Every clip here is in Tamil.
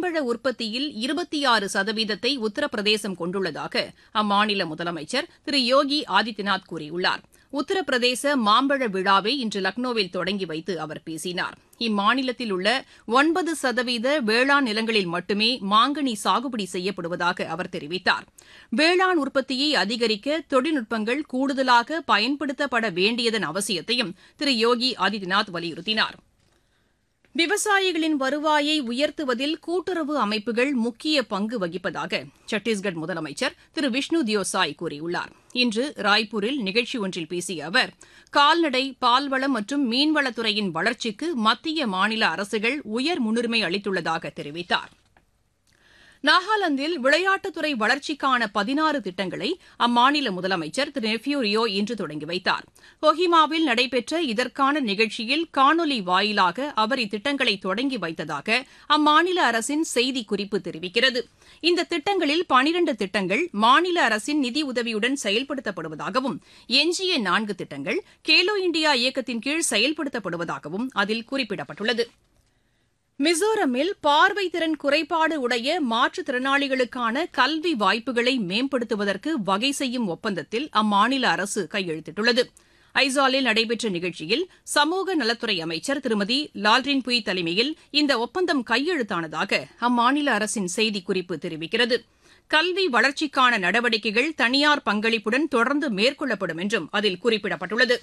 மாம்பழ உற்பத்தியில் இருபத்தி ஆறு சதவீதத்தை உத்தரப்பிரதேசம் கொண்டுள்ளதாக அம்மாநில முதலமைச்சர் திரு யோகி ஆதித்யநாத் கூறியுள்ளார் உத்தரப்பிரதேச மாம்பழ விழாவை இன்று லக்னோவில் தொடங்கி வைத்து அவர் பேசினார் இம்மாநிலத்தில் உள்ள ஒன்பது சதவீத வேளாண் நிலங்களில் மட்டுமே மாங்கனி சாகுபடி செய்யப்படுவதாக அவர் தெரிவித்தார் வேளாண் உற்பத்தியை அதிகரிக்க தொழில்நுட்பங்கள் கூடுதலாக பயன்படுத்தப்பட வேண்டியதன் அவசியத்தையும் திரு யோகி ஆதித்யநாத் வலியுறுத்தினார் விவசாயிகளின் வருவாயை உயர்த்துவதில் கூட்டுறவு அமைப்புகள் முக்கிய பங்கு வகிப்பதாக சத்தீஸ்கர் முதலமைச்சர் திரு விஷ்ணு தியோசாய் கூறியுள்ளார் இன்று ராய்ப்பூரில் நிகழ்ச்சி ஒன்றில் பேசிய அவர் கால்நடை பால்வளம் மற்றும் மீன்வளத்துறையின் வளர்ச்சிக்கு மத்திய மாநில அரசுகள் உயர் முன்னுரிமை அளித்துள்ளதாக தெரிவித்தார் நாகாலாந்தில் விளையாட்டுத்துறை வளர்ச்சிக்கான பதினாறு திட்டங்களை அம்மாநில முதலமைச்சர் திரு நெஃப்யூ ரியோ இன்று தொடங்கி வைத்தார் கொஹிமாவில் நடைபெற்ற இதற்கான நிகழ்ச்சியில் காணொலி வாயிலாக அவர் இத்திட்டங்களை தொடங்கி வைத்ததாக அம்மாநில அரசின் செய்திக்குறிப்பு தெரிவிக்கிறது இந்த திட்டங்களில் பனிரண்டு திட்டங்கள் மாநில அரசின் நிதி உதவியுடன் செயல்படுத்தப்படுவதாகவும் எஞ்சிய நான்கு திட்டங்கள் கேலோ இண்டியா இயக்கத்தின் கீழ் செயல்படுத்தப்படுவதாகவும் அதில் குறிப்பிடப்பட்டுள்ளது மிசோரமில் பார்வை திறன் குறைபாடு உடைய மாற்றுத்திறனாளிகளுக்கான கல்வி வாய்ப்புகளை மேம்படுத்துவதற்கு வகை செய்யும் ஒப்பந்தத்தில் அம்மாநில அரசு கையெழுத்திட்டுள்ளது ஐசாலில் நடைபெற்ற நிகழ்ச்சியில் சமூக நலத்துறை அமைச்சர் திருமதி லால்ரின் புய் தலைமையில் இந்த ஒப்பந்தம் கையெழுத்தானதாக அம்மாநில அரசின் செய்திக்குறிப்பு தெரிவிக்கிறது கல்வி வளர்ச்சிக்கான நடவடிக்கைகள் தனியார் பங்களிப்புடன் தொடர்ந்து மேற்கொள்ளப்படும் என்றும் அதில் குறிப்பிடப்பட்டுள்ளது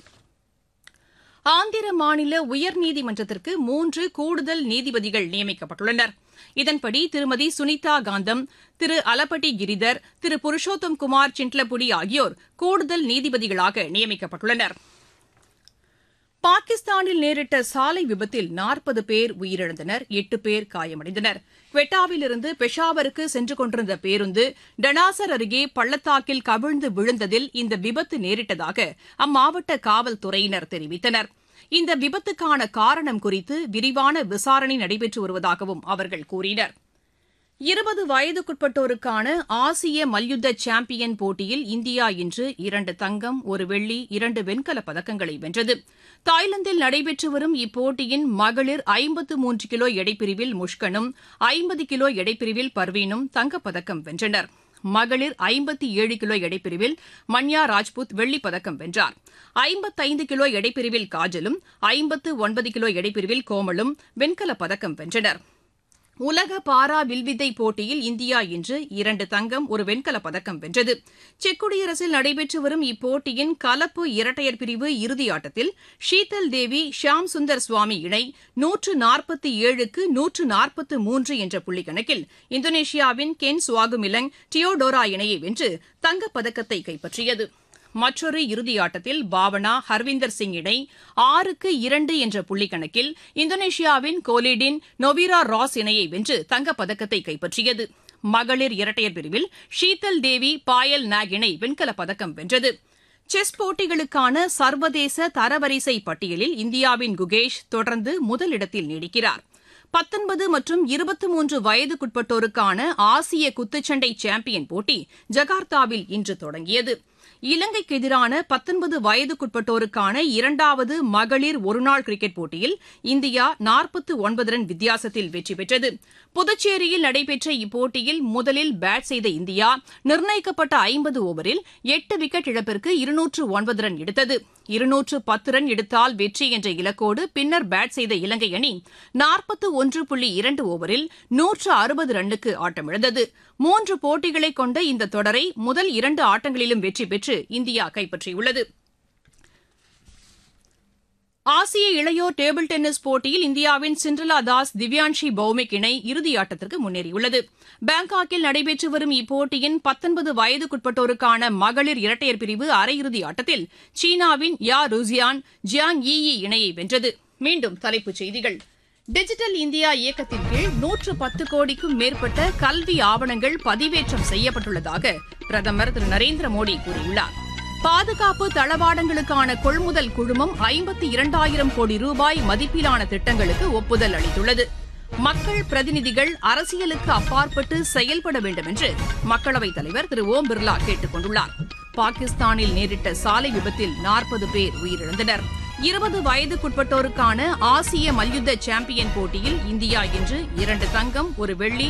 ஆந்திர மாநில உயர்நீதிமன்றத்திற்கு மூன்று கூடுதல் நீதிபதிகள் நியமிக்கப்பட்டுள்ளனர் இதன்படி திருமதி சுனிதா காந்தம் திரு அலப்பட்டி கிரிதர் திரு புருஷோத்தம் குமார் சின்ட்லபுடி ஆகியோர் கூடுதல் நீதிபதிகளாக நியமிக்கப்பட்டுள்ளனர் பாகிஸ்தானில் நேரிட்ட சாலை விபத்தில் நாற்பது பேர் உயிரிழந்தனர் எட்டு பேர் காயமடைந்தனர் குவெட்டாவிலிருந்து பெஷாவருக்கு சென்று கொண்டிருந்த பேருந்து டனாசர் அருகே பள்ளத்தாக்கில் கவிழ்ந்து விழுந்ததில் இந்த விபத்து நேரிட்டதாக அம்மாவட்ட காவல்துறையினர் தெரிவித்தனர் இந்த விபத்துக்கான காரணம் குறித்து விரிவான விசாரணை நடைபெற்று வருவதாகவும் அவர்கள் கூறினர் இருபது வயதுக்குட்பட்டோருக்கான ஆசிய மல்யுத்த சாம்பியன் போட்டியில் இந்தியா இன்று இரண்டு தங்கம் ஒரு வெள்ளி இரண்டு வெண்கலப் பதக்கங்களை வென்றது தாய்லாந்தில் நடைபெற்று வரும் இப்போட்டியின் மகளிர் ஐம்பத்து மூன்று கிலோ எடைப்பிரிவில் முஷ்கனும் ஐம்பது கிலோ எடைப்பிரிவில் பர்வீனும் தங்கப்பதக்கம் வென்றனர் மகளிர் ஐம்பத்தி ஏழு கிலோ எடைப்பிரிவில் மன்யா ராஜ்புத் வெள்ளிப் பதக்கம் வென்றார் ஐம்பத்தைந்து கிலோ எடைப்பிரிவில் காஜலும் ஐம்பத்து ஒன்பது கிலோ எடைப்பிரிவில் கோமலும் வெண்கலப் பதக்கம் வென்றனர் உலக பாரா வில்வித்தை போட்டியில் இந்தியா இன்று இரண்டு தங்கம் ஒரு வெண்கலப் பதக்கம் வென்றது செக் குடியரசில் நடைபெற்று வரும் இப்போட்டியின் கலப்பு இரட்டையர் பிரிவு இறுதியாட்டத்தில் ஷீதல் தேவி ஷியாம் சுந்தர் சுவாமி இணை நூற்று நாற்பத்தி ஏழுக்கு நூற்று நாற்பத்து மூன்று என்ற புள்ளிக்கணக்கில் இந்தோனேஷியாவின் கென் சுவாகுமிலங் டியோடோரா இணையை வென்று தங்கப்பதக்கத்தை கைப்பற்றியது மற்றொரு இறுதியாட்டத்தில் பாவனா ஹர்விந்தர் சிங் இணை ஆறுக்கு இரண்டு என்ற புள்ளிக்கணக்கில் இந்தோனேஷியாவின் கோலிடின் நொவிரா ராஸ் இணையை வென்று தங்கப்பதக்கத்தை கைப்பற்றியது மகளிர் இரட்டையர் பிரிவில் ஷீதல் தேவி பாயல் நாக் இணை வெண்கலப் பதக்கம் வென்றது செஸ் போட்டிகளுக்கான சர்வதேச தரவரிசை பட்டியலில் இந்தியாவின் குகேஷ் தொடர்ந்து முதலிடத்தில் நீடிக்கிறார் பத்தொன்பது மற்றும் இருபத்தி மூன்று வயதுக்குட்பட்டோருக்கான ஆசிய குத்துச்சண்டை சாம்பியன் போட்டி ஜகார்த்தாவில் இன்று தொடங்கியது இலங்கைக்கு எதிரான பத்தொன்பது வயதுக்குட்பட்டோருக்கான இரண்டாவது மகளிர் ஒருநாள் கிரிக்கெட் போட்டியில் இந்தியா நாற்பத்து ஒன்பது ரன் வித்தியாசத்தில் வெற்றி பெற்றது புதுச்சேரியில் நடைபெற்ற இப்போட்டியில் முதலில் பேட் செய்த இந்தியா நிர்ணயிக்கப்பட்ட ஐம்பது ஓவரில் எட்டு விக்கெட் இழப்பிற்கு இருநூற்று ஒன்பது ரன் எடுத்தது இருநூற்று பத்து ரன் எடுத்தால் வெற்றி என்ற இலக்கோடு பின்னர் பேட் செய்த இலங்கை அணி நாற்பத்து ஒன்று புள்ளி இரண்டு ஓவரில் நூற்று அறுபது ரன்னுக்கு ஆட்டமிழந்தது மூன்று போட்டிகளை கொண்ட இந்த தொடரை முதல் இரண்டு ஆட்டங்களிலும் வெற்றி பெற்று இந்தியா கைப்பற்றியுள்ளது ஆசிய இளையோர் டேபிள் டென்னிஸ் போட்டியில் இந்தியாவின் சிண்ட்ரலா தாஸ் திவ்யான்ஷி பௌமிக் இணை இறுதியாட்டத்திற்கு முன்னேறியுள்ளது பாங்காக்கில் நடைபெற்று வரும் இப்போட்டியின் பத்தொன்பது வயதுக்குட்பட்டோருக்கான மகளிர் இரட்டையர் பிரிவு அரையிறுதி ஆட்டத்தில் சீனாவின் யா ருசியான் ஜியாங் யி இணையை வென்றது மீண்டும் தலைப்புச் செய்திகள் டிஜிட்டல் இந்தியா இயக்கத்தின் கீழ் நூற்று பத்து கோடிக்கும் மேற்பட்ட கல்வி ஆவணங்கள் பதிவேற்றம் செய்யப்பட்டுள்ளதாக பிரதமர் திரு நரேந்திர மோடி கூறியுள்ளார் பாதுகாப்பு தளவாடங்களுக்கான கொள்முதல் குழுமம் ஐம்பத்தி இரண்டாயிரம் கோடி ரூபாய் மதிப்பிலான திட்டங்களுக்கு ஒப்புதல் அளித்துள்ளது மக்கள் பிரதிநிதிகள் அரசியலுக்கு அப்பாற்பட்டு செயல்பட வேண்டும் என்று மக்களவைத் தலைவர் திரு ஓம் பிர்லா கேட்டுக் கொண்டுள்ளார் பாகிஸ்தானில் நேரிட்ட சாலை விபத்தில் நாற்பது பேர் உயிரிழந்தனர் இருபது வயதுக்குட்பட்டோருக்கான ஆசிய மல்யுத்த சாம்பியன் போட்டியில் இந்தியா இன்று இரண்டு தங்கம் ஒரு வெள்ளி